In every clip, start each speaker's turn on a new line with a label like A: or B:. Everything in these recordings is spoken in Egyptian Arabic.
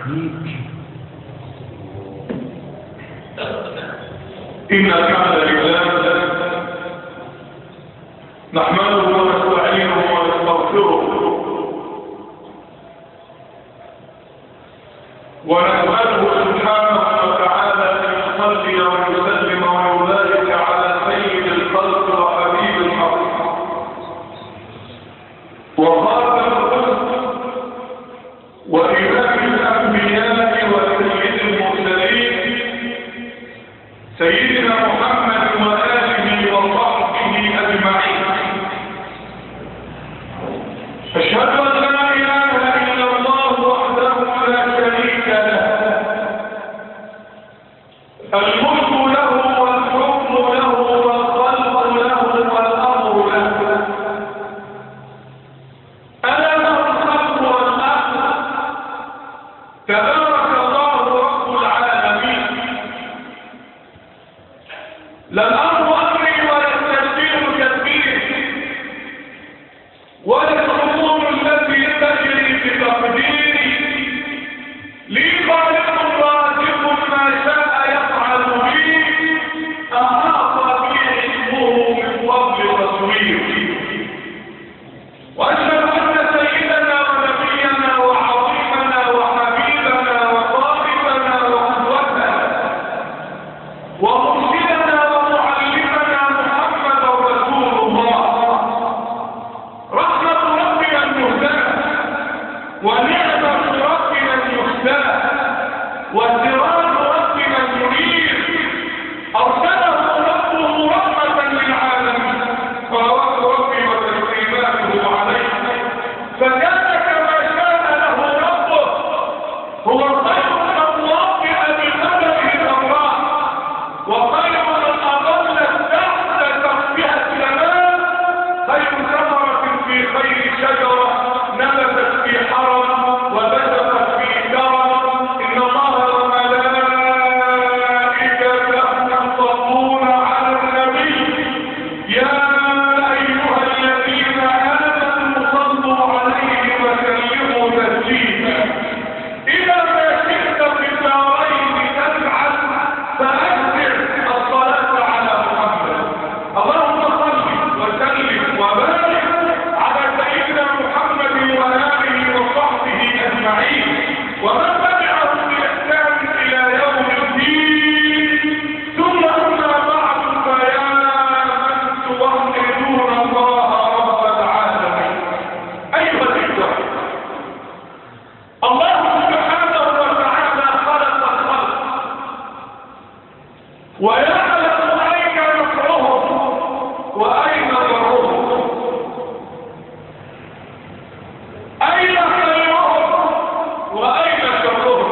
A: إن الحمد لله نحمده ونستعينه ونستغفره ونسأله سبحانه وتعالى أن يصلي ويسلم ويبارك على سيد الخلق وحبيب الحق وخاتم الرسل وإمام الأنبياء وسيد المرسلين سيدنا محمد وآله وصحبه أجمعين أشهد أن لا إله إلا الله وحده لا شريك له الملك له والحكم له والخلق له والأمر له ألا له الخلق والأمر تبارك الله رب العالمين لا الأمر أمري ولا التدبير تدبيري ولا الأمور التي تجري بتقديري لي خالق رازق ما شاء يفعل بي أحاط بي علمه من فضل تصويري وأشهد أن سيدنا ونبينا وعظيمنا وحبيبنا وطالبنا وقدوتنا ومرشدنا ومعلمنا محمد رسول الله رحمة ربنا المهداة ونعمة ربنا المهداة وسراج ربنا المنير أرسله ربه رحمة للعالمين صلوات ربي وتسليماته عليه فكان كما شاء له ربه هو خير من الواقع بقدره الأمراض وخير من أضل تحت تربية السماء خير ثمرة في خير شجرة نبتت في حرم وبدت في كرم إن الله وملائكته يصلون على النبي يا أيها الذين آمنوا صلوا عليه وسلموا تسليما إذا ما شئت في الدارين تفعل فأكثر الصلاة على محمد اللهم صل وسلم وبارك على سيدنا محمد وآله وصحبه أجمعين ومن تبعهم بإحسان إلى يوم الدين ثم أما بعد فيا من توحدون الله رب العالمين أيها الإخوة الله سبحانه وتعالى خلق الخلق ويعلم أين نفعهم وأين ضرهم أين خيرهم وأين شرهم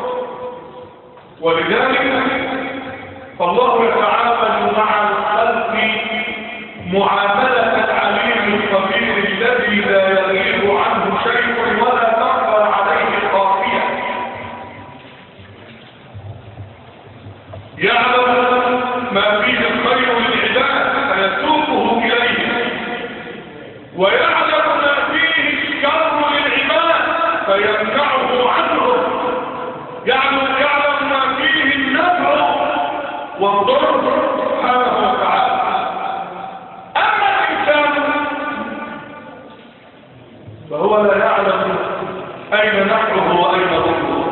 A: ولذلك فالله يتعامل مع الخلق معاملة العليم الخبير الذي لا يغيب عنه شيء ولا تخفى عليه خافية يعلم ما فيه الخير للعباد فيسوقه إليه ويعلم ما فيه الشر للعباد فيمنعه عنه يعلم يعلم ما فيه النفع والضر سبحانه وتعالى أما الإنسان فهو لا يعلم أين نفعه وأين ضره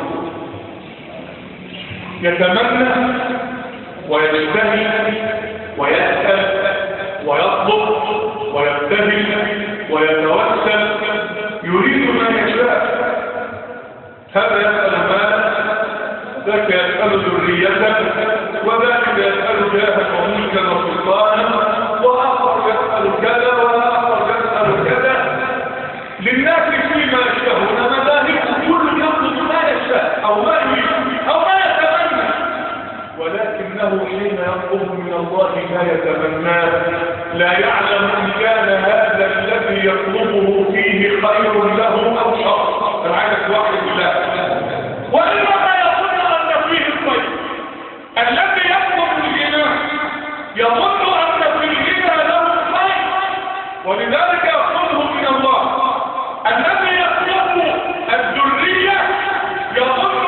A: يتمنى ويجتهد ويسأل ويطلب ويبتهل ويتوسل يريد ما يشاء هذا يسأل مالا ذاك يسأل ذرية وذاك يسأل جاها وملكا وسلطانا وآخر يسأل كذا وآخر يسأل كذا للناس فيما يشتهون مذاهب كل يطلب ما يشاء أو ما يريد أو ما يتمنى ولكنه حين يطلب من الله ما يتمناه لا يعلم إن كان هذا الذي يطلبه فيه خير له أو شر العدد واحد بالله وإنما يظن أن فيه الخير الذي يطلب الغنى يظن أن في الغنى له خير ولذلك يطلبه من الله الذي يطلب الذرية يظن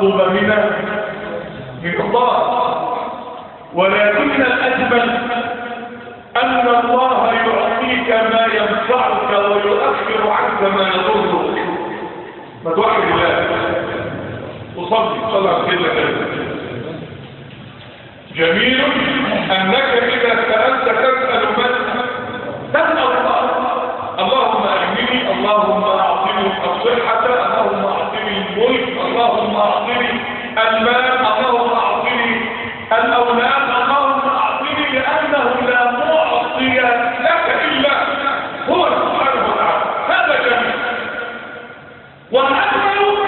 A: تطلب من من الله ولكن الأجمل أن الله يعطيك ما ينفعك ويؤخر عنك ما يضرك ما توحد الله وصلي صلى على سيدنا جميل أنك إذا سألت تسأل من تسأل الله اللهم أهمني اللهم أعطني الصحة اللهم أعطني الملك اللهم أعطني المال اللهم أعطني الأولاد اللهم أعطني لأنه لا معطي لك إلا هو سبحانه وتعالى هذا جميل والأجمل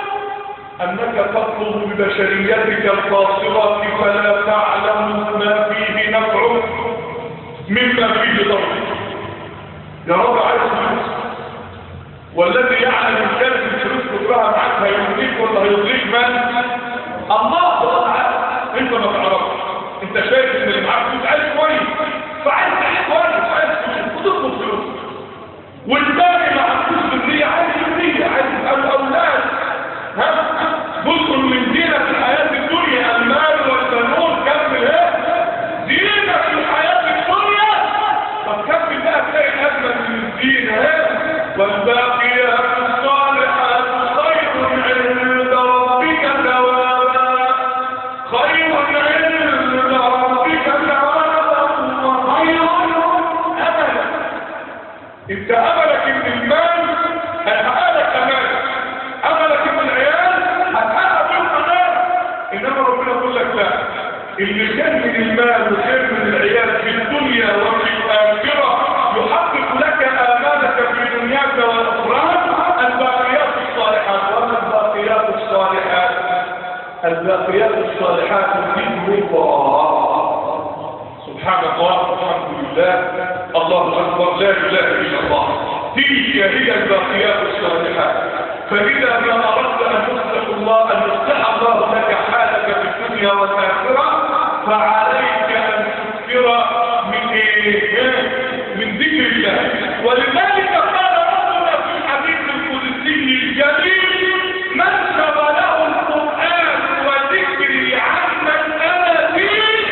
A: أنك تطلب ببشريتك القاصرة فلا تعلم ما فيه نفعك مما فيه ضرك يا رب عايز فلوس والذي يعلم الكلب الفلوس كلها معاك هيضيك ولا هيضيك من؟ الله سبحانه وتعالى انت ما تعرفش انت شايف ان اللي معاك فلوس عايز كويس فعايز تعيش كويس عايز فلوس وتطلب فلوس والباقي ما عندوش بالنية عايز بالنية عايز الاولاد ها جزء من دينك في الحياة الدنيا المال والبنون كمل ايه دينك في الحياة الدنيا طب كمل بقى تلاقي اجمل من الدين ايه والباقيات الصالحات خير عند ربك ثوابا خير عند ربك ثوابا وخير املا انت املك ان المال هيحقق لك امالك املك ان العيال هتحقق لهم امال انما ربنا يقول لك لا اللي خير من المال وخير من العيال في الدنيا وفي الاخره يحقق لك امالك في دنياك واخراك الباقيات الصالحات وما الباقيات الصالحات الباقيات الصالحات ذكر الله سبحان الله والحمد لله الله اكبر لا اله الا الله تلك هي الباقيات الصالحات فاذا ما اردت ان يصلح الله ان يصلح الله لك حالك في الدنيا والاخره فعليك ان تكثر من ايه من ذكر الله ولذلك قال ربنا في الحديث القدسي الجليل من شغله القران وذكري عمن انا فيه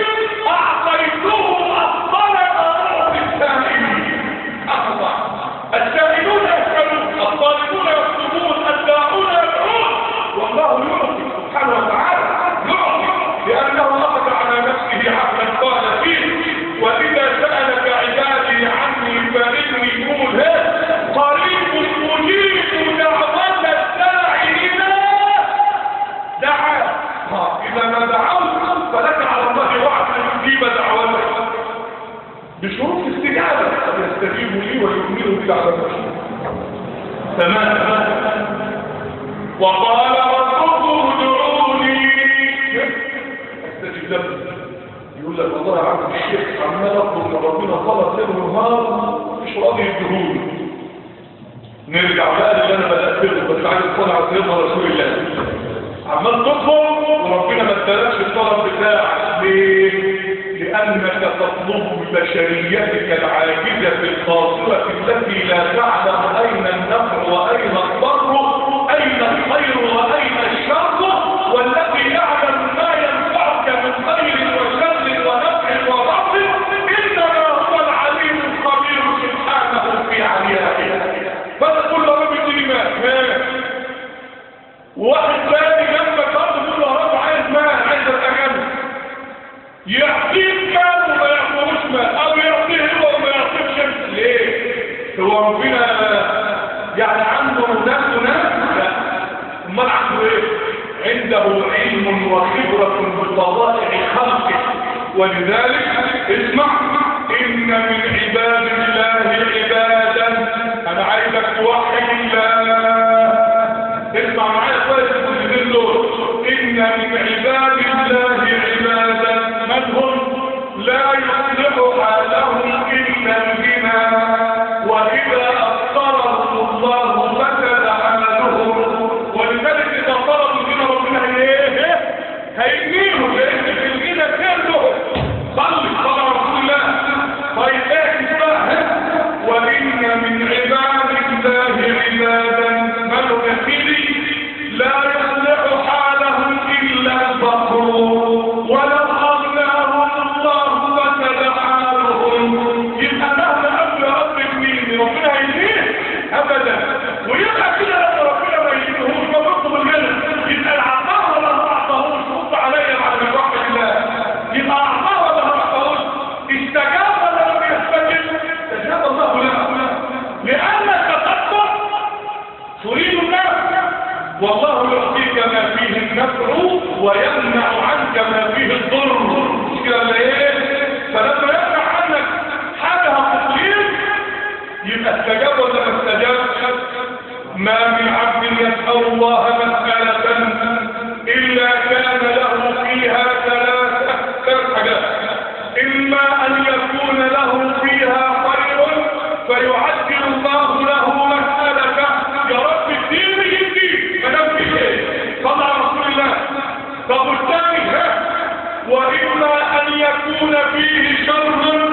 A: اعطيته افضل ما اعطي السائلين افضل السائلون يسالون الطالبون يكتبون الداعون يدعون والله يعطي سبحانه وتعالى يعطي لانه اخذ على نفسه عهدا قال فيه واذا سالك عبادي عني فاني قول قريب مجيب دعوه الداعي اذا دعا اذا ما دعوت فلك على الله وعد ان يجيب دعوتك بشروط استجابه ان يستجيبوا لي ويؤمنوا بدعوتك تمام وقال ربكم ادعوني استجب لكم يقول لك والله يا عم الشيخ عمال اطلب من ربنا طلب ليل ونهار مش راضي يديهولي نرجع بقى للي انا بدات به بس عايز اطلع على سيدنا رسول الله عمال تطلب وربنا ما ادالكش الطلب بتاعك ليه؟ لأنك تطلب ببشريتك العاجزة القاصرة التي لا تعلم أين النفع وأين الضر أين الخير وأين الشر والذي يعلم ما ينفعك من خير وشر ونفع وضر إنما هو العليم الخبير سبحانه في عليائه فتقول له رب اديني مال واحد ثاني جنبك برضه يقول له يا رب عايز مال عايز اتجنن يعطيك مال وما يعطيهوش مال او يعطيه هو وما يعطيكش انت ليه هو ربنا يعني عنده ناس وناس لا امال عنده ايه عنده علم وخبرة بطبائع خلقه ولذلك اسمع ان من عباد الله عبادا انا عايزك توحد الله اسمع معايا كويس الجزئين دول ان من عباد الله عبادا من هم لا يصلح حالهم الا الغنى واذا اثرهم الله فسد حالهم ولذلك اذا طلبوا الغنى ربنا ايه هيجيهم لان في الغنى كله صلي صلى رسول الله طيب ايه بقى وان من عباد الله عبادا من هم يا سيدي لا يصلح حالهم والله يعطيك ما فيه النفع ويمنع عنك ما فيه الضر مش كده ولا ايه فلما يمنع عنك حاجه هتطير يبقى استجاب ولا ما استجابش ما من عبد يسأل الله مسألة إلا كان له فيها ثلاثة ثلاث حاجات إما أن يكون له فيها خير فيعجل الله له مسألة يا رب الدين يدي ما دام في شيء صلى على رسول الله طب والثاني ها وإما أن يكون فيه شر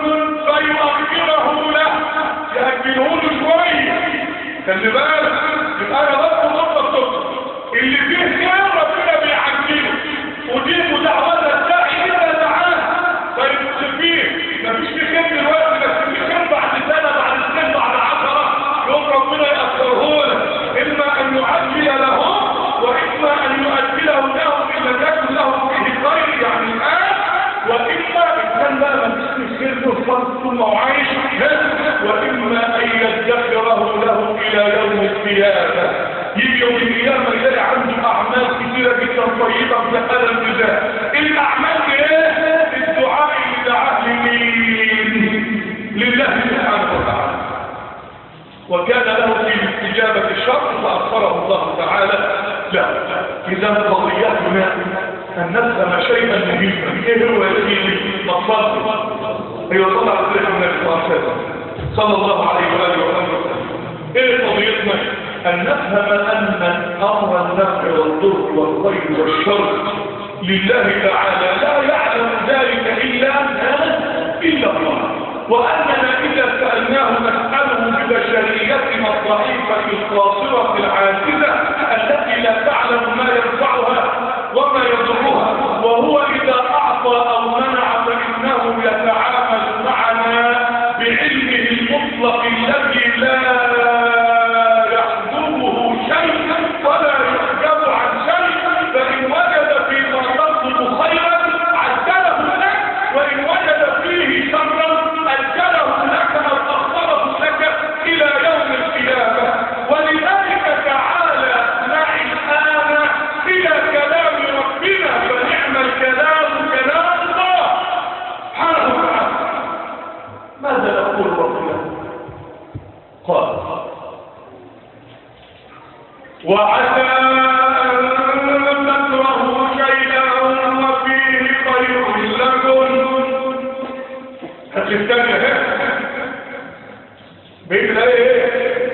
A: فيؤخره له يأجله له شوية خلي بالك يبقى انا برضه ضبط الصبر اللي فيه خير ربنا بيعجله ودي مدعوة الداعي كده تعالى طيب فيه مفيش فيه خير دلوقتي بس فيه خير بعد سنة بعد سنين بعد عشرة يوم ربنا يأخره له إما أن يعجل له وإما أن يؤجله له إن لم يكن له فيه خير يعني الآن وإما كان بقى مفيش خير له فرص ثم وعايش وإما أن يدخره له إلى يوم القيامة يجي يوم القيامة يلاقي عنده أعمال كثيرة جدا طيبة مسألة الجزاء الأعمال إيه؟ الدعاء اللي دعاه لمين؟ لله سبحانه وتعالى وكان له في استجابة الشر فأخره الله تعالى لا إذا قضيتنا أن نفهم شيئا مهما إيه هو يا سيدي مصادر أيوة طلع عليه النبي صلى الله عليه وسلم صلى الله عليه وآله وسلم ايه قضيتنا ان نفهم ان امر النفع والضر والخير والشر لله تعالى لا يعلم ذلك الا الا الله واننا اذا سالناه نساله ببشريتنا الضعيفه القاصره العاجزه التي لا تعلم ما ينفعها وما يضرها وهو اذا اعطى او منع فانه يتعامل معنا بعلمه المطلق الذي لا يحجبه شيء ولا يحجب عن شيء فإن وجد فيما تطلب خيرا عجله لك وإن وجد فيه شرا أجله لك أو أخره لك إلى يوم القيامة ولذلك تعالى معي الآن إلى كلام ربنا فنعم الكلام كلام الله سبحانه وتعالى ماذا نقول ربنا قال وعسى أن تكرهوا شيئا وفيه خير لكم هتستنى بين ايه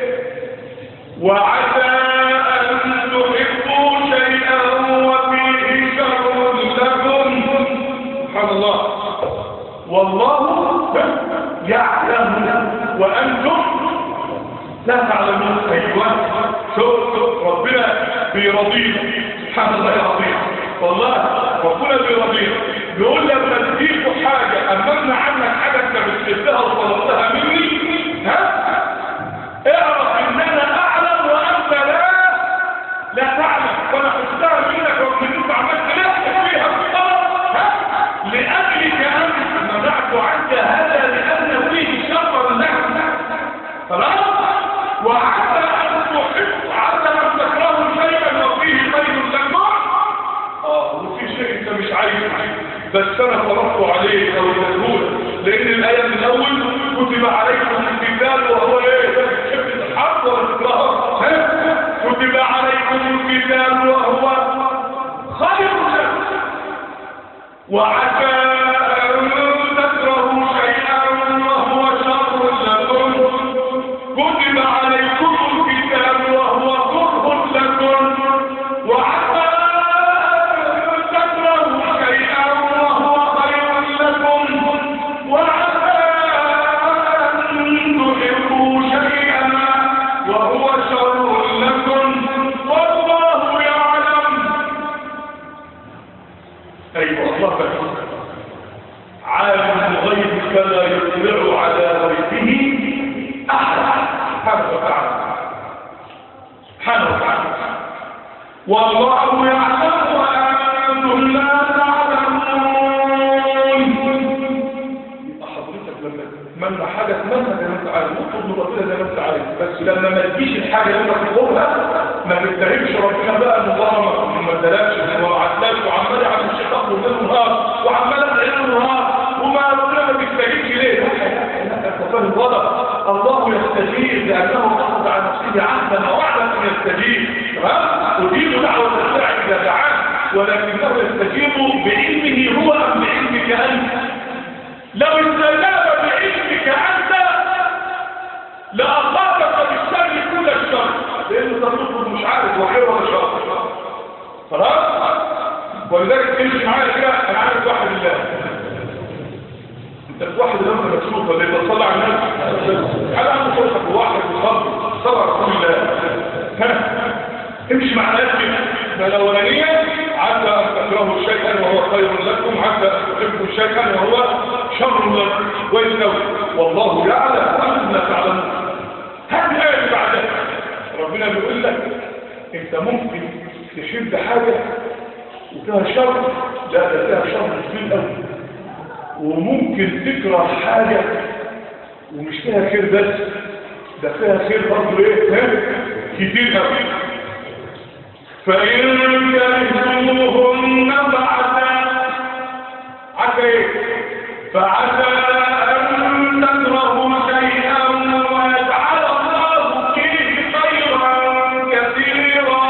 A: وعسى أن تحبوا شيئا وفيه شر لكم سبحان الله والله يعلم وأنتم لا تعلمون أيوة شوف شوف ربنا بيرضينا سبحان الله العظيم والله ربنا بيرضينا بيقول لما تجيبوا حاجة أمامنا عنك حاجة أنت بتشدها وطلبتها مني ها اعرف إن أنا أعلم وأنت لا لا تعلم وأنا خدتها منك ومن أنت عملت نفسك فيها ها لأجلك أنت منعت عنك هذا لأن فيه شر لك خلاص وعسى أن تحب عسى أن تكرهوا شيئا وفيه خير لكم اه وفي شيء انت مش عايزه بس انا فرضت عليك او تقول لان الايه من الاول كتب عليكم القتال وهو ايه تحب الحق ولا تكرهه كتب عليكم القتال وهو خير لكم وعسى أن تكرهوا شيئا وهو شر لكم كتب عليكم الكتاب وهو كره لكم وعسى أن تكرهوا شيئا وهو خير لكم وعسى أن تحبوا شيئا وهو شر لكم والله يعلم أيوة الله فهم عالم الغيب فلا يطلع على غيبه أحد سبحانه وتعالى سبحانه وتعالى والله يعلم وأنتم لا تعلمون يبقى حضرتك لما تتمنى حاجه تتمنى زي ما انت عايز واطلب من ربنا زي ما انت عايز بس لما ما تجيش الحاجه اللي انت تطلبها ما تتهمش ربنا بقى ان ظلمك وما ادالكش وما عدلكش وعمال يعمل شيء اطلب منه نهار وعمال ادعي له نهار وما ربنا ما بيستجيبش ليه؟ انت فاهم غلط الله يستجيب لانه اخذ على نفسه عهدا ووعدا ان يستجيب تمام؟ ودين دعوه الداعي اذا دعاه ولكنه يستجيب بعلمه هو ام بعلمك انت لو استجاب بعلمك انت لاصابك بالشر كل الشر لانه تطلب مش عارف وخير ولا شر خلاص ولذلك تمشي معايا كده انا عارف واحد الله انت الواحد اللي انت مكسوف اللي بتصلي على الناس على عنده فرصه واحد بيصلي صلى على رسول الله ها امشي مع ناس كده الاولانيه عسى ان تكرهوا شيئا وهو خير لكم عسى ان تحبوا شيئا وهو شر لكم وانه والله يعلم وانتم لا تعلمون هذه الايه اللي بعدها ربنا بيقول لك انت ممكن تشد حاجه وفيها شر لا ده فيها شر كبير قوي وممكن تكره حاجه ومش فيها خير بس ده فيها خير برضه ايه ها؟ كتير قوي فإن كرهتموهن بعد عسى ايه فعسى أن تكرهوا شيئا ويجعل الله فيه خيرا كثيرا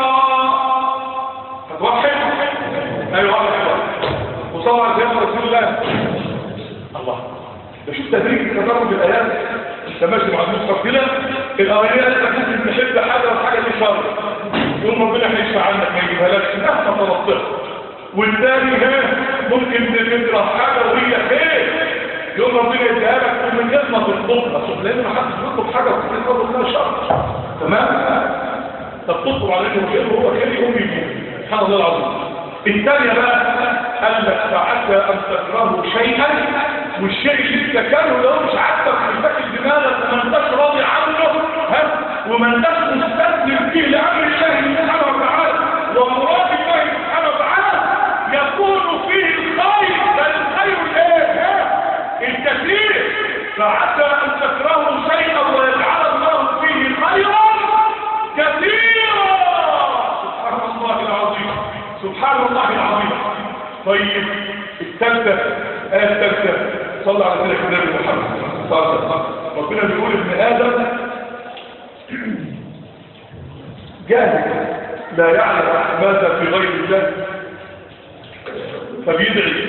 A: هتوحد ايوه واحد وصلى على سيدنا رسول الله الله ده شوف تدريج التدرج الايات انت ماشي مع المصحف كده الاولانيه انت ممكن تحب حاجه والحاجه دي شر يوم ربنا هيشفع عنك ما يجيبها لكش مهما طلبتها والثاني ها ممكن تكره حاجه وهي خير يوم ربنا يديها لك من غير ما تطلبها لان ما حدش بيطلب حاجه وتطلب منها شر تمام طب تطلب على انه خير وهو خير يقوم يجيب سبحان الله العظيم الثانيه بقى قال لك فعسى ان تكرهوا شيئا والشيء اللي انت كانه لو مش عاجبك هيفكر دماغك وما انتش راضي عنه ها وما انتش مستسلم فيه لامر الله سبحانه وتعالى ومراد الله سبحانه وتعالى يكون فيه الخير بل الخير الايه ها الكثير فعسى ان تكرهوا شيئا ويجعل الله فيه خيرا كثيرا سبحان الله العظيم سبحان الله العظيم طيب الثالثه ايه الثالثه صلى على سيدنا النبي محمد صلى الله عليه وسلم ربنا بيقول ابن ادم جاهل لا يعلم ماذا في غير الله فبيدعي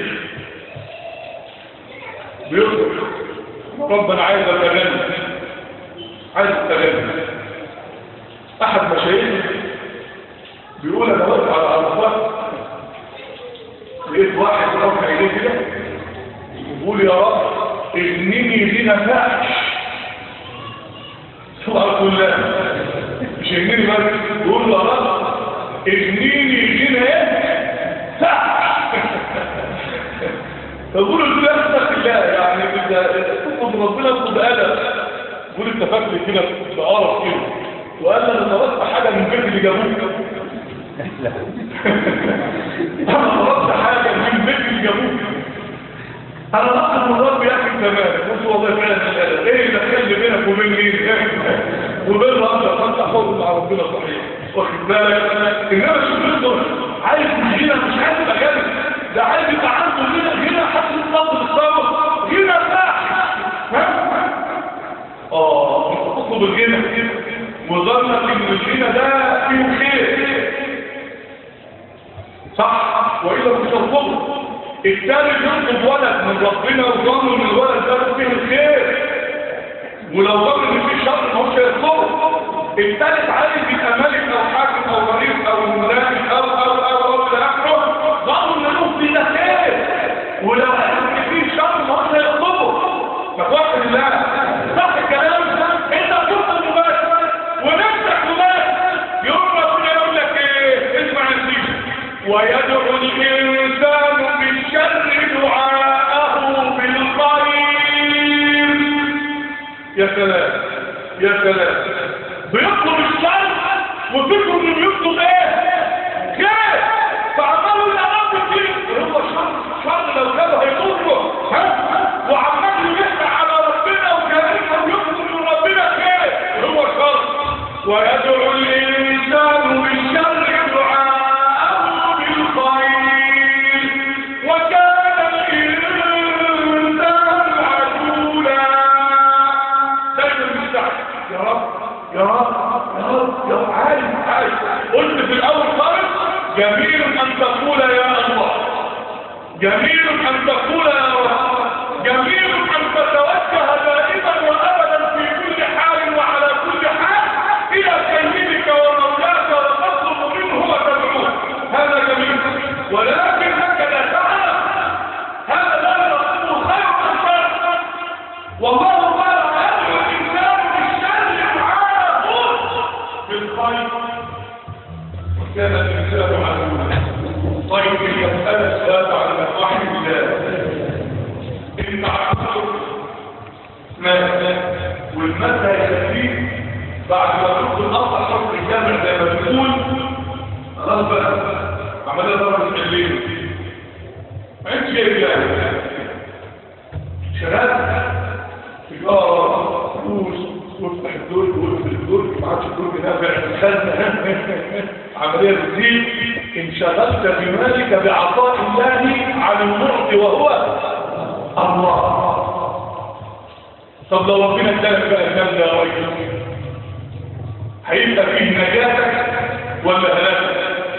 A: بيطلب ربنا عايز اتغنى عايز اتغنى احد مشايخ بيقول انا واقف على عرفات لقيت واحد رافع ايديه كده يقول يا رب اغنني لنا فاحش سبحان الله مش اغنني بس يقول يا رب اغنيني لنا ايه فاحش فقول له لا اتق الله يعني اذا تطلب ربنا اطلب ادب قول انت فاكر كده بقرف كده وقال لي انا طلبت حاجه من البيت اللي جابوك انا طلبت حاجه من البيت اللي جابوك انا اطلب من ربي يا اخي تمام بص والله فعلا الادب ايه اللي دخل بينك وبين مين وبين ربك فانت حر مع ربنا صحيح واخد بالك انما شوف انت عايز هنا مش عايز يبقى جامد ده عايز يبقى عنده هنا هنا حاسس بالصبر بالصبر هنا ارتاح اه انت تطلب الغنى وظنك ان الغنى ده فيه خير صح والا مش هتطلبه الثالث يطلب ولد من ربنا وظن ان الولد ده فيه الخير ولو ظن ان فيه شر ما هوش هيطلبه الثالث عايز يبقى ملك او حاكم او رئيس او ملاك او او او او الى اخره ظن ان له فيه خير ولو عرف ان فيه شر ما هوش هيطلبه فتوحد الله صح الكلام انت بتطلب مباشر ونفسك مباشر يوم ربنا يقول لك ايه اسمع يا سيدي ويدعو الانسان بالشر دعاءه بالخير يا سلام يا سلام بيطلب الشر وفكره انه بيطلب ايه خير فعماله يا رب فيه هو شر شر لو كان هيضره ها وعمال يفتح على يا رب يا رب يا رب يا رب عايز عايز قلت في الاول خالص جميل ان تقول يا الله جميل ان تقول يا رب جميل ان تتوجه دائما وابدا في كل حال وعلى كل حال الى سيدك ومولاك وتطلب منه وتدعوه هذا جميل ولكنك لا تعلم هذا لا يقول خير من شر والله قال يدعو الانسان بالشر دعاءه بالخير وكان الانسان عدوا طيب المساله السؤال عن رحم الله ان عقله مات والمات هيخليه بعد ما تدخل الاصل حكم الجامع زي ما بتقول خلاص بقى عمليه ضربه الليل ما عندش جاي يعني شباب تجارة فلوس وافتح الدرج واقفل الدرج ما عادش الدرج نافع الخزنة عملية بتزيد انشغلت بمالك بعطاء الله عن المعطي وهو الله طب لو ربنا ادالك بقى المال ده يا رجل هيبقى فيه نجاتك ولا هلاكك؟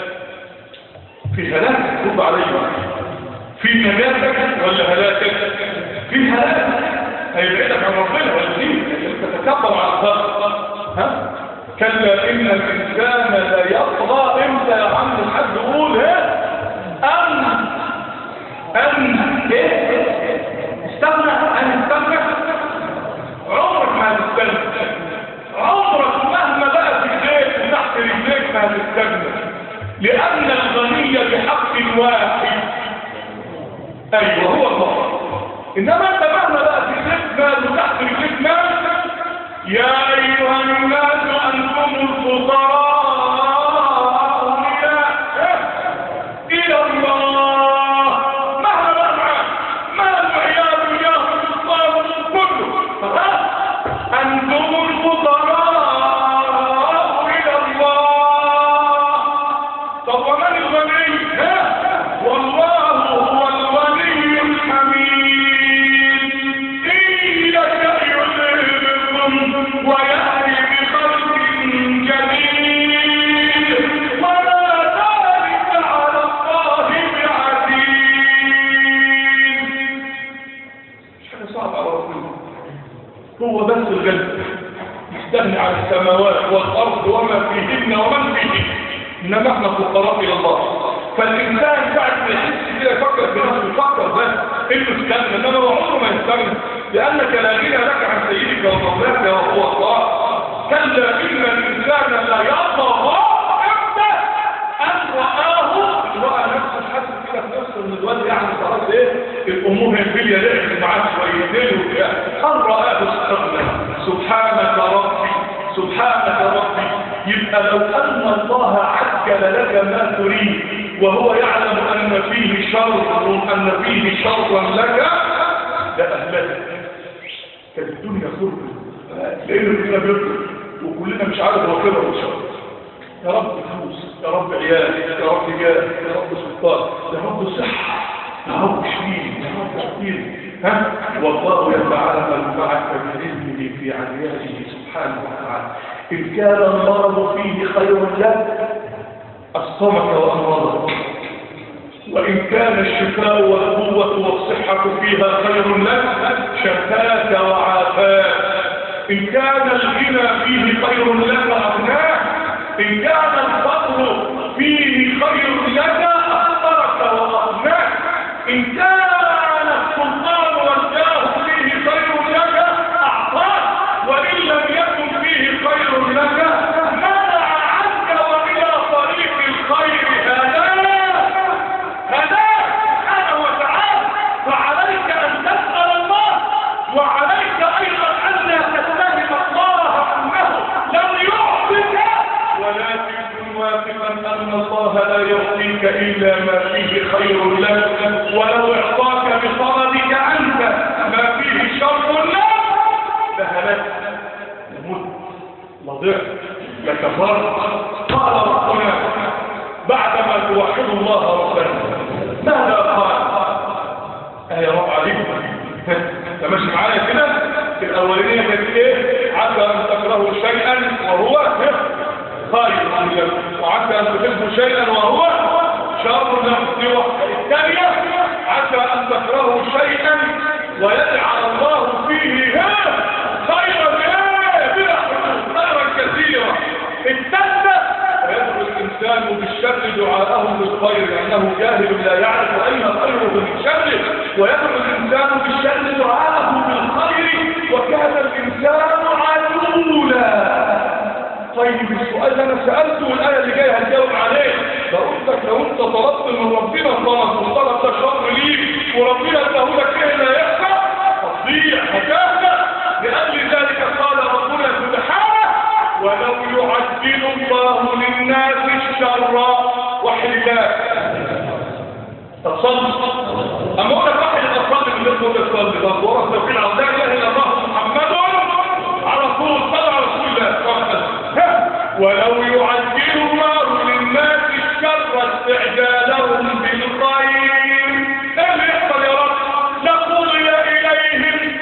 A: في هلاكك رد عليه في نجاتك ولا هلاكك؟ في هلاكك هيبعدك عن ربنا ويزيد تتكبر على الخلق ها كلا ان الانسان لا يطغى امتى يا عم الحاج يقول ها ان ان ايه استغنى ان استغنى عمرك ما هتستغنى عمرك مهما بقى في ايديك وتحت رجليك ما هتستغنى لان الغني بحق واحد ايوه هو الله انما انت مهما بقى في ايديك مال وتحت رجليك مال يا ايها الناس انتم الفقراء الى الى الله مهما بقى معاك مال وعيال وياهم الصار كله ها؟ انتم الفقراء الى الله طب ومن الغني ها؟ والله هو الغني الحميد إن يشأ يذهبكم ويأتي بخلق جديد وما ذلك على الله بعزيز مش حاجة صعبة على ربنا هو بس الغني يستغني عن السماوات والأرض وما فيهن ومن فيهن إنما احنا فقراء إلى الله فالإنسان بعد ما يحس كده يفكر بنفسه يفكر بس إنه استغنى إنما هو عمره ما يستغنى لأنك لا غنى لك عن سيدك ومولاك وهو الله كلا إن الإنسان لا يطغى إمتى أن رآه رأى نفسه حاسس كده في نفسه إن الواد يعني خلاص إيه الأمور هينفليا لعب معاه شويتين وبتاع أن رآه استغنى سبحانك ربي سبحانك ربي يبقى لو أن الله عجل لك ما تريد وهو يعلم أن فيه شر أن فيه شرا لك لأهلك كانت الدنيا خربت لأنه كلنا بيطلب وكلنا مش عارف هو كده ولا شر يا رب فلوس يا رب عيال يا رب جاه يا رب سلطان يا رب صحة يا رب شديد يا رب شديد ها والله يتعامل معك بإذنه في عليائه سبحانه وتعالى إن كان المرض فيه خير لك أصطمك وأمرضك وإن كان الشفاء والقوة والصحة فيها خير لك شفاك وعافاك إن كان الغنى فيه خير لك أغناك إن كان الفقر فيه خير لك أخطرك وأغناك إن كان السلطان والجاه فيه خير لك أعطاك وإن لم يكن فيه خير لك منع عنك وإلى طريق الخير هداك هداك سبحانه وتعالى فعليك أن تسأل الله وعليك أيضا أن لا تتهم الله أنه لم يعطك ولكن كن واثقا أن الله لا يعطيك إلا ما فيه خير لك ولو اعطاك بصمدك أنت ما فيه شر لك لهلك لمت لضعت لكفرت قال ربنا بعدما توحد الله ربنا ماذا قال آه يا رب عليكم انت ماشي معايا كده الاولانيه كانت ايه عسى أن تكرهوا شيئا وهو خير لكم وعسى أن تحبوا شيئا وهو شر لكم دي واحدة الثانية عسى أن تكرهوا شيئا ويجعل الله فيه ها خيرا ايه بلا حدود خيرا كثيرا الثالثة ويدعو الإنسان بالشر دعاءه بالخير لأنه جاهل لا يعرف أين خيره من شره ويدعو الإنسان بالشر دعاءه بالخير وكان الإنسان عجولا طيب السؤال ده انا سألته والآية اللي جاية هتجاوب عليه لو لك لو انت طلبت من ربنا طلب وطلب ده شر ليك وربنا اداهولك ايه اللي هيحصل؟ هتضيع هتهلك لأجل ذلك قال ربنا سبحانه ولو يعجل الله للناس الشر وحلات تصلي أما أقول لك واحد أصلي من الناس ولا تصلي ده ورث توكيل على لا إله إلا الله محمد على طول صلى على رسول الله صلى الله عليه وسلم ولو يعجل الله للناس الشر استعجالهم بالخير ايه اللي يحصل يا رب لقضي اليهم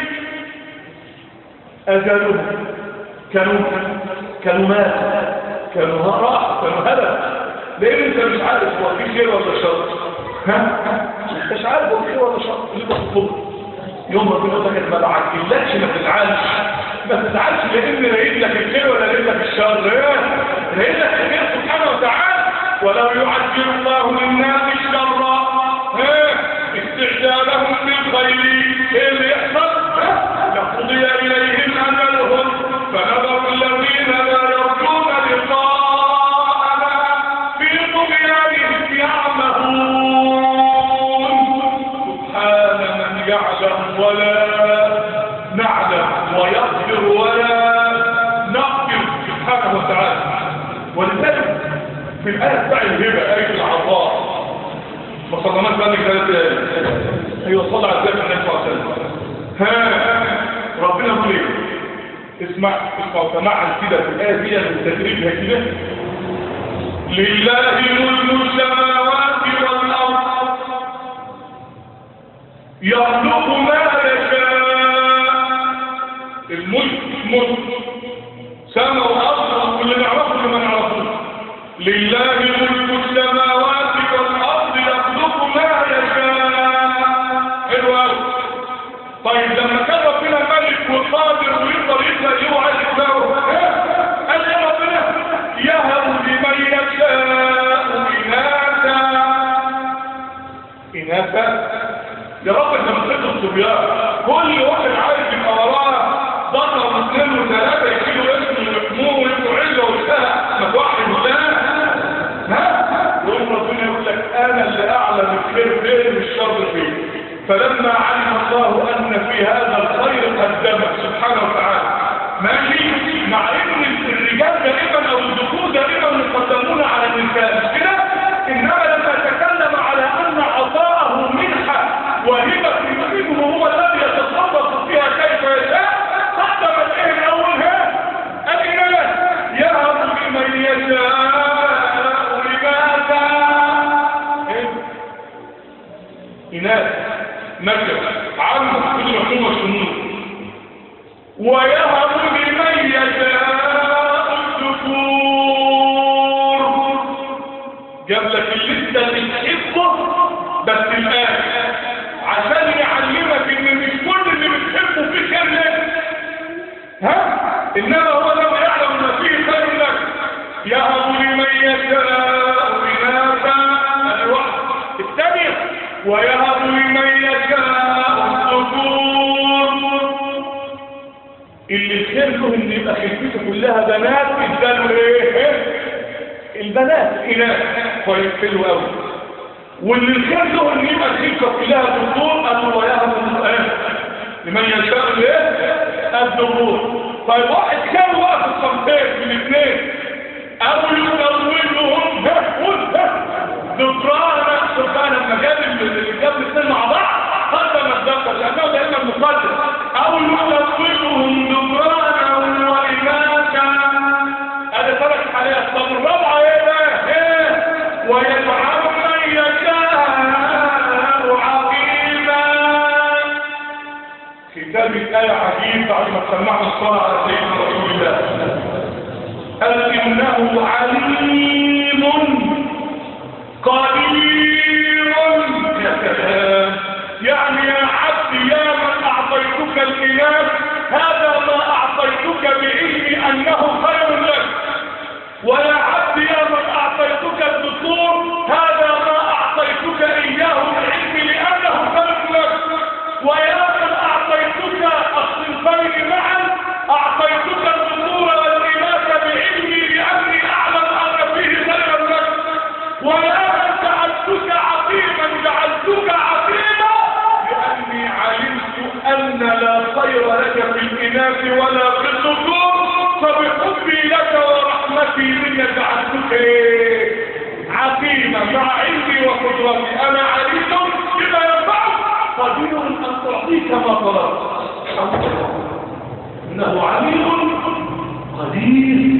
A: اجلهم كانوا كانوا مات كانوا راح كانوا هلك لان انت مش عارف هو في خير ولا شر ها انت مش عارف هو في خير ولا شر اللي انت بتطلبه يوم ما تقول لك ما بعجلكش ما تزعلش ما تزعلش لان رايد لك الخير ولا رايد لك الشر رايد لك الخير سبحانه وتعالى ولو يعجل الله للناس الشر استعجالهم بالخير ايه اللي يحصل لقضي اليهم اجلهم فنذر الذين لا يرجون لقاءنا في طغيانهم يعمهون سبحان من يعلم ولا نعلم ويغفر ولا نغفر سبحانه وتعالى ولذلك في الآية بتاع الهبة آية العطاء ما صلناش بقى ثلاث ايوه صلى على النبي صلى الله عليه وسلم ها ربنا يقول ايه اسمع اسمع وسمعا كده في الآية دي بالتدريب كده لله ملك السماوات والأرض يخلق ما يشاء الملك ملك سماء وأرض واللي نعرفه اللي ما نعرفوش لله ملك السماوات والأرض يخلق ما يشاء حلو قوي طيب لما كان ربنا ملك وقادر ويقدر يخلق اللي هو عايز يخلقه قال يا ربنا يهب لمن يشاء إناثا إناثا يا رب انت بتخلق الصبيان كل واحد عايز يبقى وراه ضرر واثنين وثلاثه يشيلوا اسمه ويحموه ويبقوا عزه وبتاع ما توحد الله ها يقوم ربنا يقول لك انا اللي اعلم الخير فين والشر فين فلما علم الله ان في هذا الخير قدمه سبحانه وتعالى ماشي مع ان الرجال دائما او الذكور دائما يقدمون على النساء مش كده انما لما تكلم على ان عطاءه منحه وهبه منه هو الذي يتصرف فيها كيف يشاء قدم الايه الاول ها الاناث يهب لمن يشاء لماذا اناث نجم عم كل مفهوم الشمول ويهب لمن يشاء الذكور جاب لك اللسته اللي تحبه بس الان عشان يعلمك ان مش كل اللي بتحبه فيه خير لك ها انما هو لو يعلم ما فيه خير لك يهب لمن يشاء اناثا ادي واحد الثانيه ويهب لمن يشاء الذكور اللي الخير له ان يبقى خلفته كلها بنات اداله ايه البنات اناث طيب حلو قوي واللي الخير له ان يبقى الخلفه كلها ذكور قالوا ويهب لمن يشاء الايه الذكور طيب واحد كان واقف الصمتين من الاثنين او يزوجهم ذكرانا سبحان المجال اللي جاب الاثنين مع بعض قدم الذكر لانه دائما مقدم او يزوجهم ذكرانا واناثا هذا ثلاث حالات طب الرابعه ايه بقى ايه ويجعل من يشاء عقيما كتاب الآية عجيب بعد ما سمعنا الصلاة على سيدنا رسول قال إنه عليم قدير يا سلام يعني يا عبد يا من أعطيتك الإله هذا ما أعطيتك بعلمي أنه خير لك ويا عبد يا من أعطيتك الدكتور هذا ما أعطيتك إياه بعلمي لأنه خير لك ويا من أعطيتك الصنفين معا أعطيتك الدكتور والإناث بعلمي لأني أعلم أن فيه خيرا لك ويا من جعلتك عظيما جعلتك عظيما لأني علمت أن لا خير لك في الإناث ولا في الذكور فبحبي لك ورحمتي بك جعلتك إيه؟ عظيما مع علمي وقدرتي أنا عليم بما ينفعك قدير أن تعطيك ما طلبت إنه عليم قدير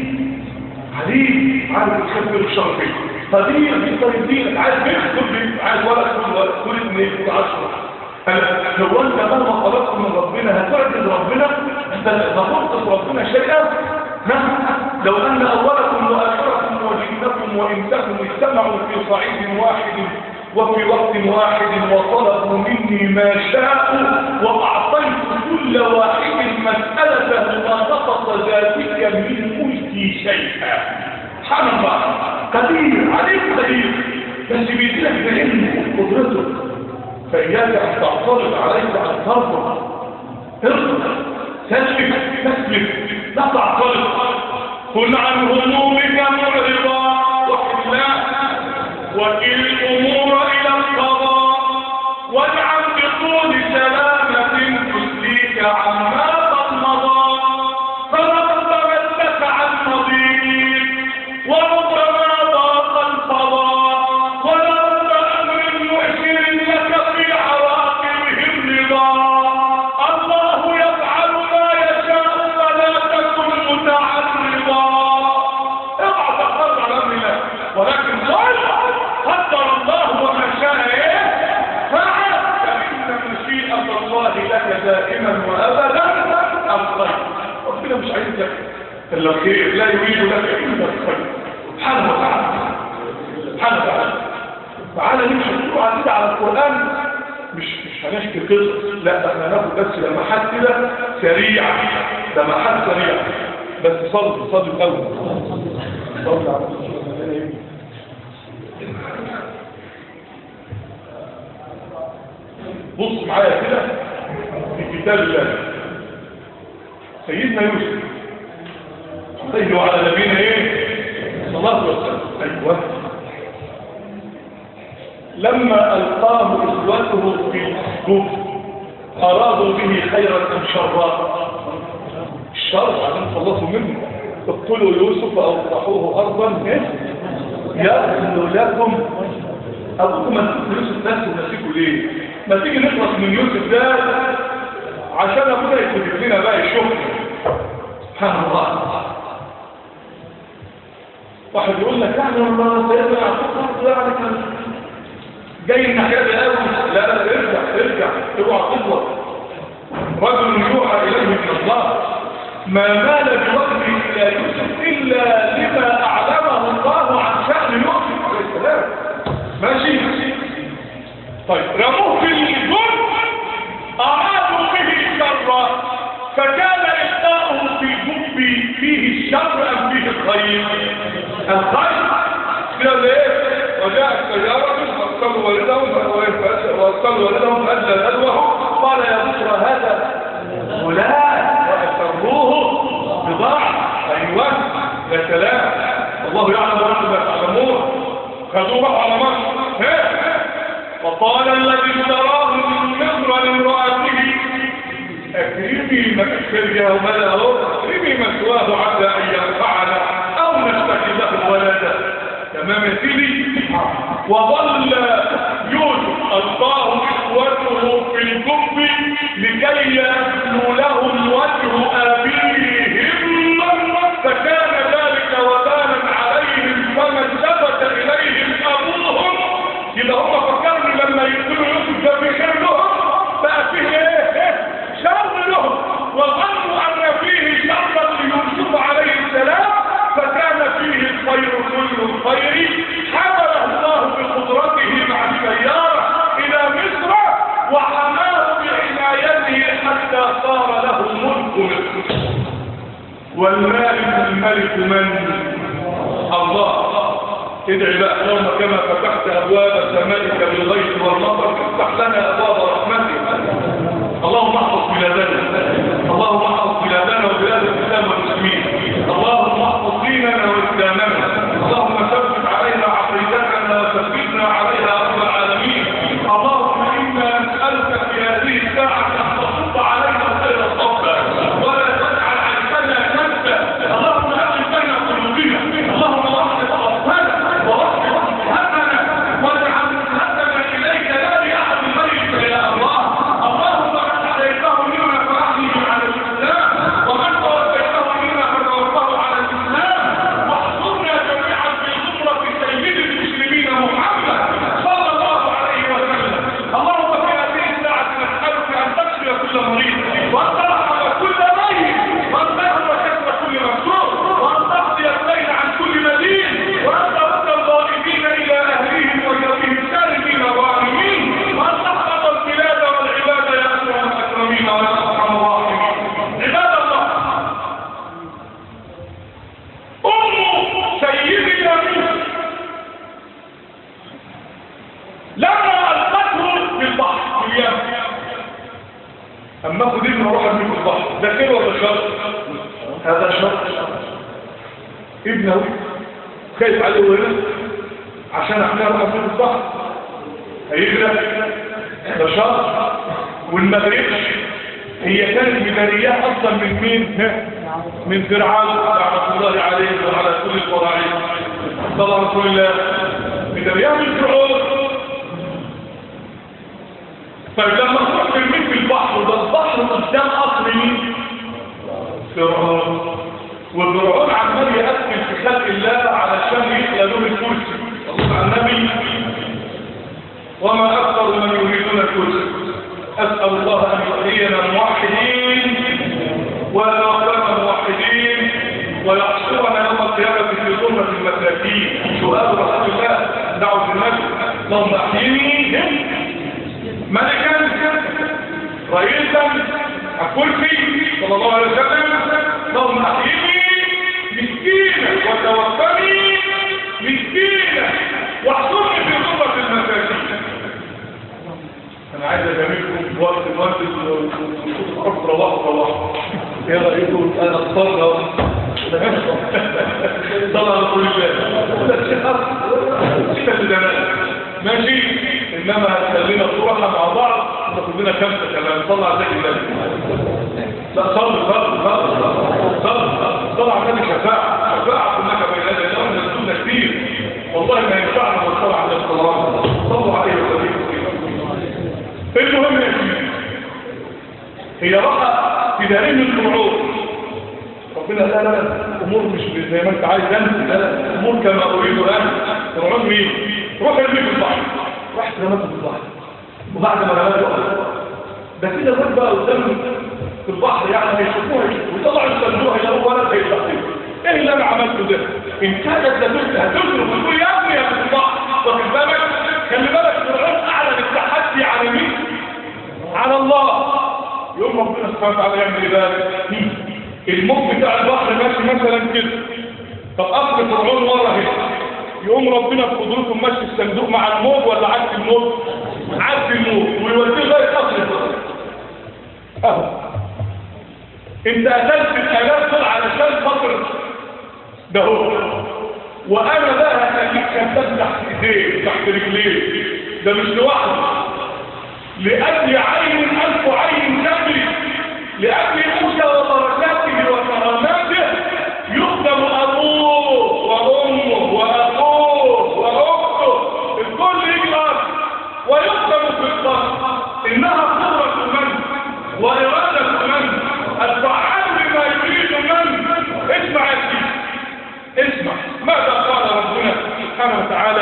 A: عليم عارف يخبر الشر فيه قدير يقدر يدينك عايز بنت كل عايز ولد كل ولد كل اثنين كل عشرة أنا لو انت مهما طلبت من ربنا هتعجز ربنا انت ما تنقص ربنا شيئا ها؟ لو ان اولكم واخركم وجنكم وانسكم اجتمعوا في صعيد واحد وفي وقت واحد وطلبوا مني ما شاءوا واعطيت كل واحد مسألته ما نقص ذاتك من ملكي شيئا سبحان الله قدير عليك قدير بس بيديلك بعلمه وقدرته فإياك أن تعترض عليك أن ترضى ارضى تسلم تسلم لا تعترض كن عن همومك معرضا وحلا وكل الأمور إلى القضاء واجعل بطول سلامة تسليك عما قد مضى فربما اتسع المضيق وربما ضاق الفضاء ولرب أمر مؤثر لك في عواقبه الرضا الله يفعل ما يشاء فلا تكن متعرضا اوعى تقرر على امر الله ولكن قل قدر الله وما شاء ايه فعل فان مشيئه الله لك دائما وابدا الخير ربنا مش عايز لك الا الخير لا يريد لك الا الخير سبحانه وتعالى سبحانه وتعالى تعالى نمشي نقول كده على القران مش مش هنحكي قصص لا ده احنا هناخد بس لمحات كده سريعه لمحات سريعه بس صلي صلي الاول صلي على رسول الله بص معايا كده في كتاب الله سيدنا يوسف عليه وعلى نبينا ايه صلاه والسلام ايوه لما القاه اخوته في السجود ارادوا به خيرا ام شرا الشر عشان خلصوا منه اقتلوا يوسف او اطرحوه ارضا يأذن لكم ابوكم ما تقتلوا يوسف نفسه ونسيكوا ليه ما تيجي نخلص من يوسف ده عشان ابونا يكتب لنا بقى الشغل سبحان الله واحد يقول لك يعني والله سيدنا يعقوب يعني كان جاي الناحيه دي قوي لا لا ارجع ارجع اوعى تغلط رجل يوحى اليه من الله ما مال بوجهه الى يوسف الا لما اعلمه الله عن شان يوسف عليه السلام ماشي طيب رموه في الجن ارادوا به شرا فكان إلقاؤه في الجب فيه الشر أم فيه الخير الخير كده ايه وجاءت سيارة وأرسلوا والدهم وأرسلوا والدهم فأدلى الأدوه قال يا بشرى هذا فلان وأسروه بضاعة أيوة يا سلام الله يعلم وأنتم لا تعلمون خذوه على مصر وقال الذي اشتراه من مصر لامرأته أكرمي مكسرها وملأه أكرمي مثواه عسى أن ينفعنا أو نتخذه ولدا تمام يا سيدي وظل يوسف ألقاه إخوته في الكف لكي يبنوا لهم وجه أبيهم فكان ذلك وبالا عليهم فما التفت إليهم أبوهم إذا هم فكروا لما يقتلوا يوسف ده في خير لهم بقى فيه إيه؟ شر لهم وظنوا أن فيه شرا ليوسف عليه السلام والمالك الملك من الله ادعي بقى اللهم كما فتحت ابواب سمائك بالغيث والمطر افتح لنا ابواب رحمتك اللهم احفظ بلادنا اللهم احفظ بلادنا وبلاد الاسلام والمسلمين اللهم احفظ ديننا واسلامنا اللهم ثبت علينا عقيدتنا وثبتنا عليها رب العالمين اللهم انا نسالك في هذه الساعه ان تصب علينا خير الصبر ولا تجعل عيشنا ننسى اللهم اغفر بين قلوبنا اللهم وحد صفنا ووحد همنا واجعل همنا اليك لا لاحد غيرك يا الله اللهم من عليته منا فاحيه على الاسلام ومن توفيته منا فتوفاه على الاسلام واحفظنا جميعا في زمره سيد المسلمين محمد صلى الله عليه وسلم اللهم في هذه الساعه نسالك ان تشفي كل مريض وان ترحم كل ميت وان تهب كسر كل مكسور وان تقضي الليل عن كل مدين وان ترد الظالمين الى اهليهم وجوهم سالمين ظالمين وان تحفظ البلاد والعباد يا اكرم الاكرمين ويا ارحم الراحمين عباد الله ام سيدنا موسى لما القته في البحر في اليم اما خد ابنه روح ابنه في البحر ده خير ولا شر هذا شر ابنه خايف عليه وهنا عشان احنا نروح في البحر هيغرق ده شر وما غرقش هي كانت مداريات اصلا من مين من فرعون لعنه الله عليه وعلى كل الفراعنه صلى رسول الله مداريات من فرعون طيب لما تروح ترميه في البحر ده البحر قدام اصل مين فرعون وفرعون عمال يقتل في خلق الله علشان يخلى لهم الكرسي الله على النبي وما اكثر من يريدون الكرسي اسال الله ان يحيينا موحدين ويتوفانا موحدين ويحشرنا يوم القيامه في ظلمه المساكين سؤال رسول الله دعوه النبي اللهم احييني ملكا رئيسا الكرسي صلى الله عليه وسلم اللهم احييني مسكينا وتوفني مسكينا واحصرني في غرة المساكين انا عايز اجاملكم وقت المنزل وصوت روحوا روحوا ايه رايكم انا اضطر طلع رسول الله ماشي انما خلينا صراحة مع بعض ناخد لنا خمسة كمان طلع زي النبي لا صلي صلي صلي صلي صلي على النبي شفاعة شفاعة كلها بين يدي الله نزلنا كتير والله ما ينفعنا والصلاة على النبي صلى الله عليه وسلم صلوا عليه وسلم المهم يا سيدي هي راحة في دارين الفرعون ربنا لا لا الامور مش زي ما انت عايز انت لا لا الامور كما اريد انا فرعون مين روح ارمي في البحر راح رمته في البحر وبعد ما رمته ده كده الواد بقى قدام في البحر يعني هيشوفوها ويطلعوا الصندوق يلاقوا ولد هيتحطوا ايه اللي انا عملته ده ان كانت لتلك هتضرب وتقول يا ابني يا في البحر واخد بالك خلي بالك فرعون اعلن التحدي على مين على الله يوم ربنا سبحانه وتعالى يعمل ايه بقى الموج بتاع البحر ماشي مثلا كده طب اصل فرعون ورا هنا يقوم ربنا بقدرته ماشي الصندوق مع الموج ولا عكس الموج عكس الموج ويوديه لغايه اصل البحر اهو انت قتلت الالاف دول علشان خاطر ده هو وانا بقى هخليك كذاب تحت ايديه تحت رجليه ده مش لوحده لاجل عين الف عين تجري لاجل موسى وبركاته وكراماته يخدم ابوه وامه واخوه واخته الكل يجمع ويخدم في الصف انها قدره من واراده من الفعال بما يريد من اسمع يا سيدي اسمع ماذا قال ربنا سبحانه وتعالى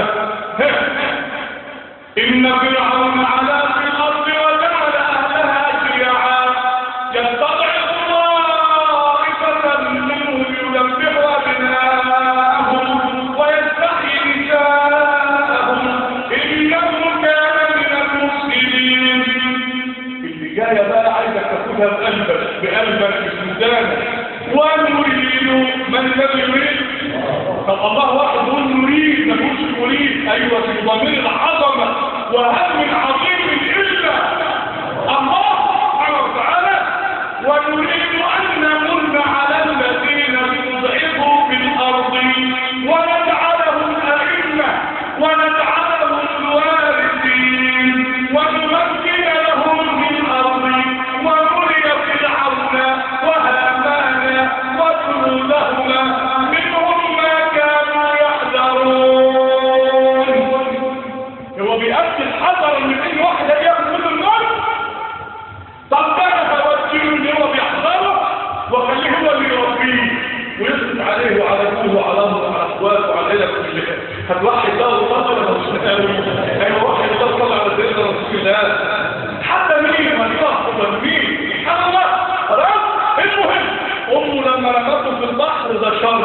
A: إن فرعون علا في الأرض وجعل أهلها شيعا يستضعف طائفة منهم يذبح أبناءهم ويستحيي نساءهم إنه كان من المفسدين اللي جاية بقى عايزك تاخدها بقلبك بقلبك بسندانك ونريد من الذي يريد طب الله واحد يقول نريد ما تقولش نريد ايوه في ضمير العظمه وهل من عظيم الا الله سبحانه وتعالى ونريد ان نمن على الذين استضعفوا في الارض ونجعلهم ائمه ونجعلهم الوارثين ونمكن لهم في الارض ونري فرعون وهامان وجنودهما منهم ما كانوا يحذرون هو بيأكد حذرا من اي واحد هياخد منه الملك طب كان توجهه اللي هو بيحذره وخليه هو اللي يربيه ويصرف عليه وعلى ابوه وعلى امه وعلى اخواته وعلى العيله كلها هتوحد ده وتصل ولا مش مقاوي ايوه واحد يتصل على سيدنا رسول الله حتى مين ما يتصل مين سبحان الله خلاص المهم امه لما رمته في البحر ده شر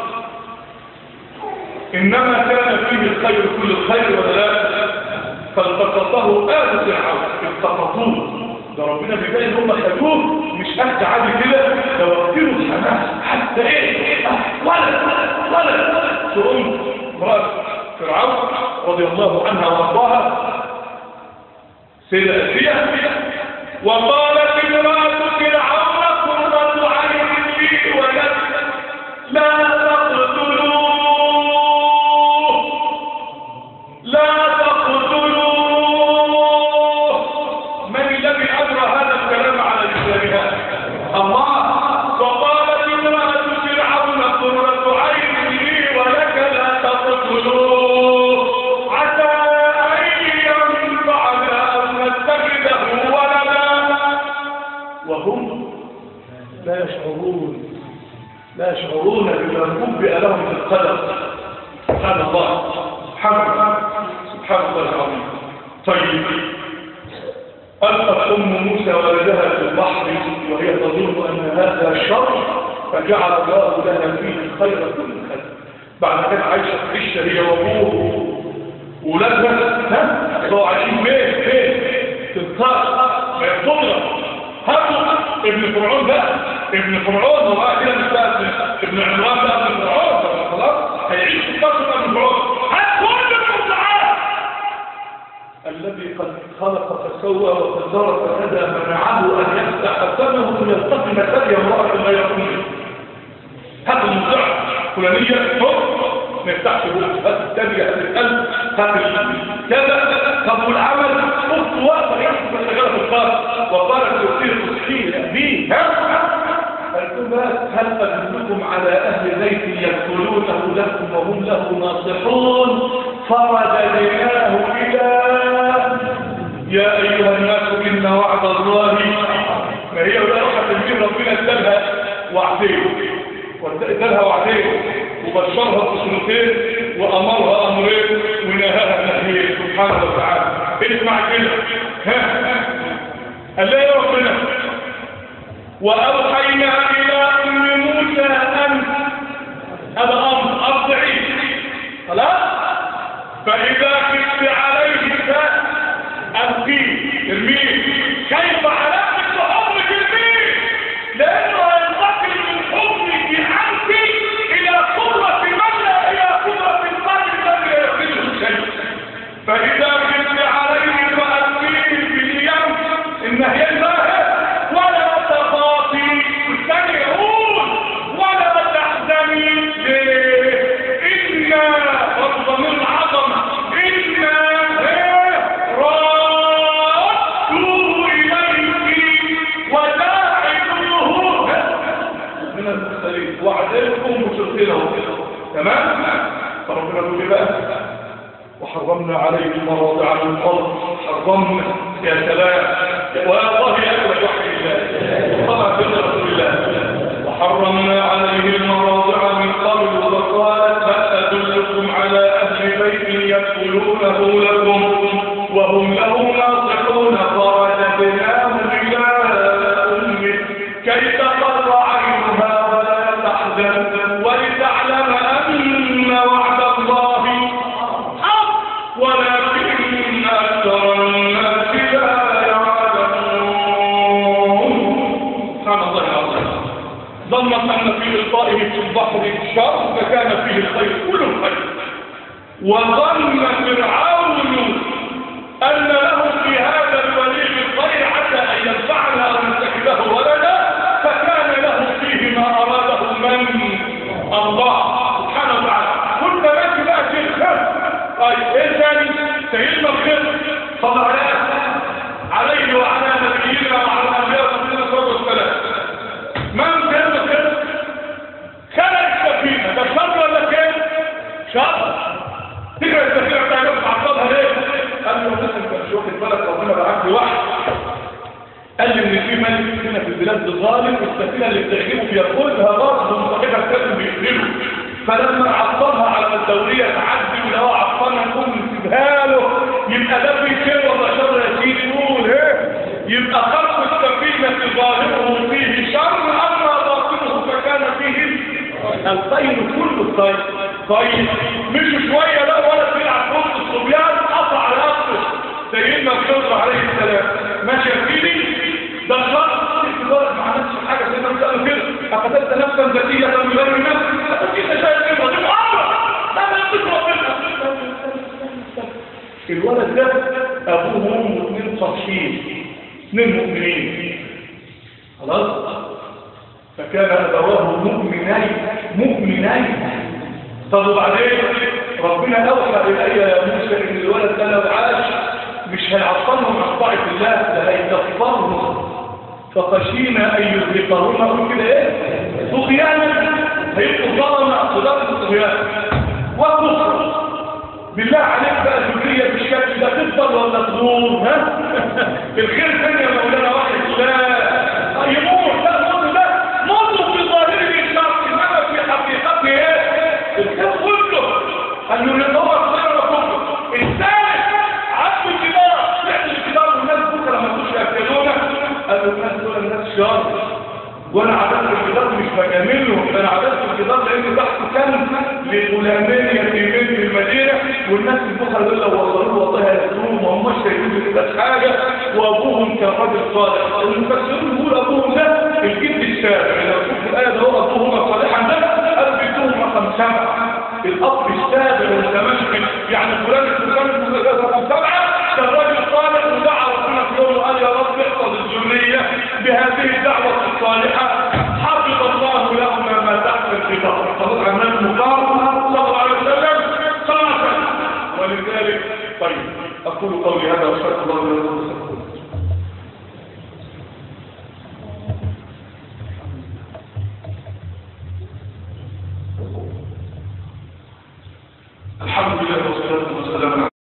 A: انما كان فيه الخير كل الخير ولا لا فالتقطه آل فرعون التقطوه ده ربنا بيبين هم خدوه مش قد عادي كده ده واخدينه الحماس حتى ايه ولا ولا تقوم مرات فرعون رضي الله عنها وارضاها سيدة أسية وقالت امرأة فرعون قرة عين لي ولك لا تقتلوه لا تقتلوه من الذي أجرى هذا الكلام على لسانها الله فقالت امرأة فرعون قرة عين لي ولك لا تقتلوه عسى أن ينفعنا أو نتخذه ولدا وهم لا يشعرون لا يشعرون بما نبئ لهم في القدر سبحان الله سبحان الله سبحان الله العظيم طيب ألقت أم موسى ولدها في البحر وهي تظن أن هذا شر فجعل الله لها فيه الخير كل خير بعد كده عايشة عيشة هي وأبوه وولادها ها بقوا عايشين فين فين في القاع قدرة هاتوا ابن فرعون بقى ابن فرعون هو بقى كده مش بقى ابن عمران بقى ابن فرعون طب خلاص هيعيش في قصر ابن فرعون هات كل المستعان الذي قد خلق فسوى وقدر فهدى منعه ان يفتح فمه ليلتقم ثدي امراه غير منه هات المستعان فلانيه فوق ما يفتحش بوق هات الثانيه هات القلب هات كذا طب والعمل اخت واقفه يحسب شغاله في القار وقالت تصير تسخين به قلت بس هل أدلكم على أهل بيت يقتلونه لكم وهم له ناصحون فرددناه إلى يا أيها الناس إن وعد الله ما هي ولا روحة تنجيب ربنا ادالها وعدين ادالها وعدين وبشرها بسنتين وأمرها أمرين ونهاها نهيين سبحانه وتعالى اسمع كده ها قال لها يا ربنا وأوحينا إلى أم موسى أن هذا أمر أرضعي خلاص فإذا كنت عليه فألقيه ارميه كيف علاقة حكمك ارميه لأنه ينتقل من حكمك عنك إلى قدرة من لا إلى قدرة القلب الذي لا يخرجه شيء فإذا كنت عليه فألقيه في اليم إنه ينبغي ولا تخافي الثاني يقول ولا تحزني ليه إنا رب من عظمة إنا رادوه إليك وجاعلوه من المرسلين وعدلكم مشرقينه تمام فربنا يقول لي بقى وحرمنا عليه المراضع من قبل حرمنا يا سلام والله أكبر وحي الله طبعا سيدنا رسول الله وحرمنا عليه المراضع من قبل وقالت هل أدلكم على أهل بيت يدخلونه لكم وهم له ناصحون فرددناه إلى أمه كي تقر عينها ولا تحزن ولتعلم أن وعد الله حق ولكن أكثر الناس لا يعلمون سبحان الله العظيم ظن أن في إلقائه في البحر شر فكان فيه الخير كل الخير وظن فرعون أن له في هذا الولي الخير حتى أن ينفعنا أو نتخذه ولدا فكان له فيه ما أراده من الله سبحانه وتعالى كل ماشي بقى في الخير طيب ايه ثاني سيدنا الخير صلى عليه عليه وعلى نبينا وعلى الانبياء صلى الله عليه وسلم من كان الخير خلق السفينه ده شر ولا خير شر تجري السفينه بتاع يوسف عطلها ليه قال له بس انت مش واخد بالك ربنا بعت لي واحد قال لي ان في ملك هنا في البلاد ظالم السفينه اللي بتعجبه بياخدها برضه وصاحبها الكاتب بيقتله فلما عطلها على الدوريه تعدي ولو عطلها نقوم نسيبها له يبقى ده في خير ولا شر يا سيدي قول ايه يبقى خلق السفينه ظاهره فيه شر اما باطنه فكان فيه الخير كله الخير طيب مش شويه لا ولا بيلعب وسط الصبيان قطع راسه سيدنا الخضر عليه السلام ماشي يا سيدي ده شرط الولد ما عملش حاجه زي ما انت قالوا كده اقتلت نفسا ذكيه من غير نفس اكيد شايف كده دي امر لا ما يمكن الولد ده ابوه وامه اثنين صالحين اثنين مؤمنين خلاص فكان ابواه مؤمنين مؤمنين طب وبعدين ربنا اوحى الي يا موسى ان الولد ده لو عاش مش هيعطلهم عن طاعه الله ده هيكفرهم فخشينا ان يذهقهما اقول كده ايه طغيانا هيبقوا ظلم اقدام الطغيان وكفر بالله عليك بقى الذريه بالشكل ده تفضل ولا تدور ها الخير فين يا مولانا واحد لا يموت لا موت ده موت في ظاهره الشر انما في حقيقته ايه الخير كله قال له ان هو الخير كله الثالث عبد الكبار سمعت الكبار والناس بكره ما كنتش ياكلونا قالوا الناس دول الناس شر وانا عددت الجدار مش بجاملهم انا عددت الجدار لان تحت كان لغلامين يتيمين في المدينه والناس البخر دول لو وصلوا والله هيسلوهم ما هماش شايفين بكده حاجه وابوهم كان راجل صالح المفسرون بيقولوا ابوهم ده الجد السابع لو شوف الايه ده هو ابوهما صالحا ده قال بيتهما خمسه الاب السابع والتمشي يعني فلان الفلان رقم سبعه كان راجل صالح ودعا ربنا في يوم قال يا رب احفظ الذريه بهذه الدعوه الصالحه حفظ الله لهما ما تحت الكتاب خلاص عمال المختار صلى الله عليه وسلم صلى الله عليه وسلم ولذلك طيب اقول قولي هذا واستغفر الله لي ولكم الحمد لله والصلاه والسلام